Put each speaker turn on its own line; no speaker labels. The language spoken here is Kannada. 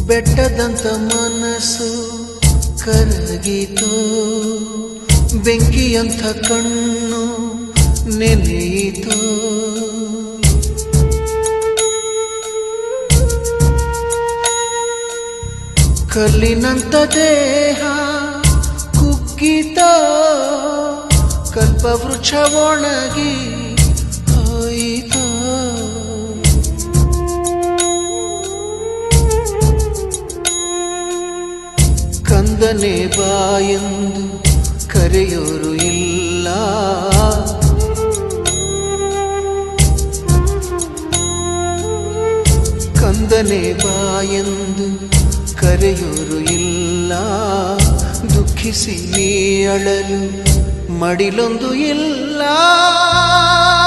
ಬೆಟ್ಟದಂತ ಮನಸ್ಸು ಕರಗಿತು ಬೆಂಕಿಯಂಥ ಕಣ್ಣು ನೆನೆಯಿತು ಕಲ್ಲಿನಂತ ದೇಹ ಕುಗ್ಗಿತ ಕಲ್ಪವೃಕ್ಷ ಒಣಗಿ ಹೋಯಿತು ಕಂದನೆ ಬಾಯೆಂದು ಕರೆಯೋರು ಇಲ್ಲ ಕಂದನೆ ಬಾಯೆಂದು ಕರೆಯೋರು ಇಲ್ಲ ದುಃಖಿಸಿ ನೀ ಅಳಲು ಮಡಿಲೊಂದು ಇಲ್ಲ